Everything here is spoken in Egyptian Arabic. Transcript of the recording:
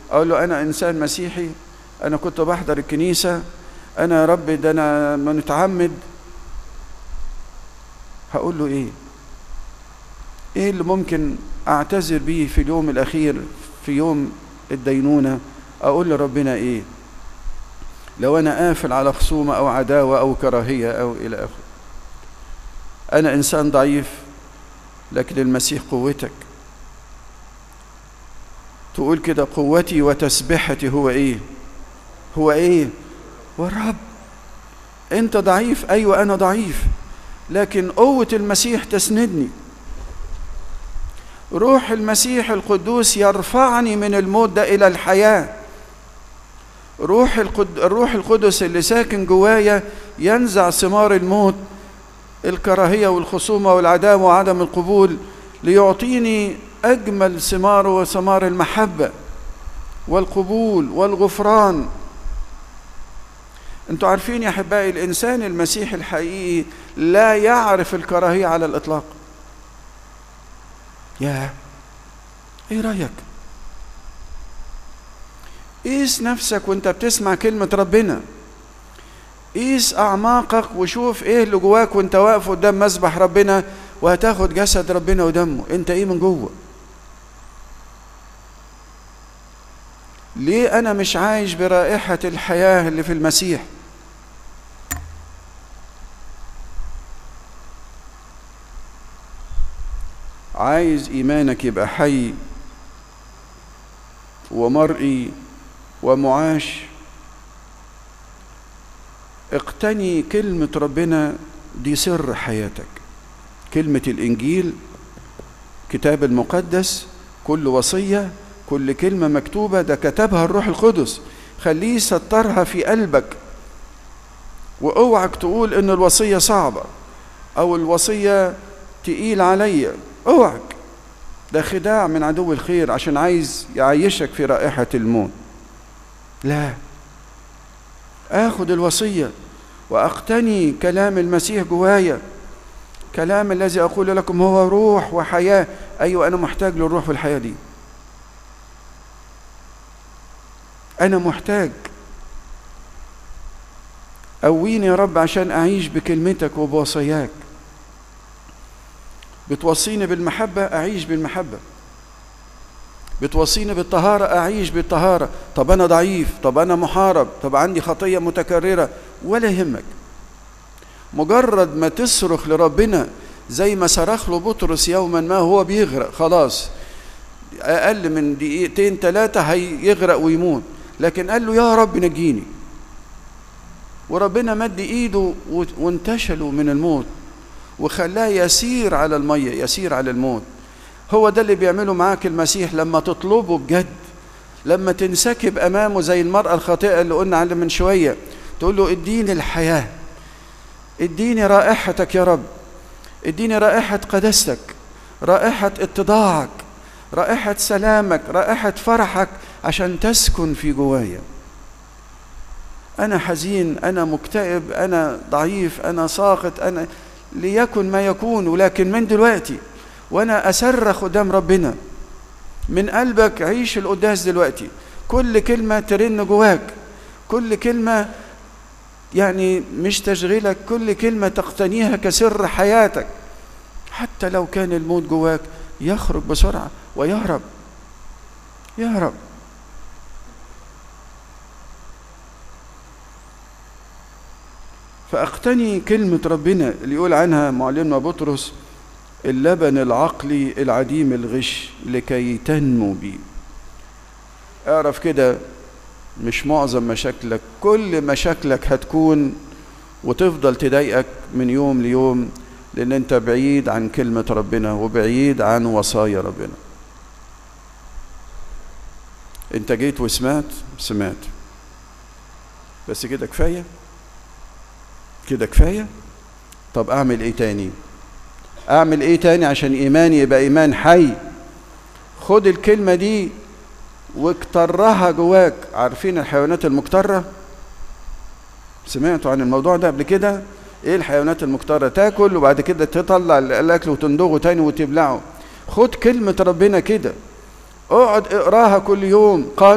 اقول له انا انسان مسيحي انا كنت بحضر الكنيسه انا يا رب ده انا متعمد هقول له ايه ايه اللي ممكن اعتذر بيه في اليوم الاخير في يوم الدينونه اقول لربنا ايه لو انا قافل على خصومه او عداوه او كراهيه او الى اخره انا انسان ضعيف لكن المسيح قوتك تقول كده قوتي وتسبحتي هو ايه هو ايه هو الرب انت ضعيف ايوه انا ضعيف لكن قوه المسيح تسندني روح المسيح القدوس يرفعني من الموت ده الى الحياه روح القد... الروح القدس اللي ساكن جوايا ينزع ثمار الموت الكراهيه والخصومه والعداوه وعدم القبول ليعطيني اجمل ثمار وثمار المحبه والقبول والغفران انتوا عارفين يا احبائي الانسان المسيحي الحقيقي لا يعرف الكراهيه على الاطلاق يا ايه رايك قيس نفسك وانت بتسمع كلمه ربنا قيس اعماقك وشوف ايه اللي جواك وانت واقف قدام مسبح ربنا وهتاخد جسد ربنا ودمه انت ايه من جوه ليه انا مش عايش برائحه الحياه اللي في المسيح عايز ايمانك يبقى حي ومرئي ومعاش اقتني كلمة ربنا دي سر حياتك كلمة الإنجيل كتاب المقدس كل وصية كل كلمة مكتوبة ده كتبها الروح القدس خليه يسطرها في قلبك واوعك تقول ان الوصية صعبة او الوصية تقيل عليا اوعك ده خداع من عدو الخير عشان عايز يعيشك في رائحة الموت لا اخد الوصية واقتني كلام المسيح جوايا كلام الذي اقول لكم هو روح وحياة ايوه انا محتاج للروح والحياة دي انا محتاج قويني يا رب عشان اعيش بكلمتك وبوصاياك بتوصيني بالمحبة أعيش بالمحبة بتوصيني بالطهارة أعيش بالطهارة طب أنا ضعيف طب أنا محارب طب عندي خطية متكررة ولا يهمك مجرد ما تصرخ لربنا زي ما صرخ له بطرس يوما ما هو بيغرق خلاص أقل من دقيقتين ثلاثة هيغرق ويموت لكن قال له يا رب نجيني وربنا مد ايده وانتشلوا من الموت وخلاه يسير على المية يسير على الموت هو ده اللي بيعمله معاك المسيح لما تطلبه بجد لما تنسكب أمامه زي المرأة الخاطئة اللي قلنا عنها من شوية تقول له اديني الحياة اديني رائحتك يا رب اديني رائحة قداستك رائحة اتضاعك رائحة سلامك رائحة فرحك عشان تسكن في جوايا أنا حزين أنا مكتئب أنا ضعيف أنا ساقط أنا ليكن ما يكون ولكن من دلوقتي وانا اصرخ قدام ربنا من قلبك عيش القداس دلوقتي كل كلمه ترن جواك كل كلمه يعني مش تشغلك كل كلمه تقتنيها كسر حياتك حتى لو كان الموت جواك يخرج بسرعه ويهرب يهرب فاقتني كلمة ربنا اللي يقول عنها معلمنا بطرس اللبن العقلي العديم الغش لكي تنمو بي اعرف كده مش معظم مشاكلك كل مشاكلك هتكون وتفضل تضايقك من يوم ليوم لان انت بعيد عن كلمة ربنا وبعيد عن وصايا ربنا انت جيت وسمعت سمعت بس كده كفايه كده كفاية طب أعمل إيه تاني أعمل إيه تاني عشان إيماني يبقى إيمان حي خد الكلمة دي واكترها جواك عارفين الحيوانات المكترة سمعتوا عن الموضوع ده قبل كده ايه الحيوانات المكترة تاكل وبعد كده تطلع الاكل وتندغه تاني وتبلعه خد كلمة ربنا كده اقعد اقراها كل يوم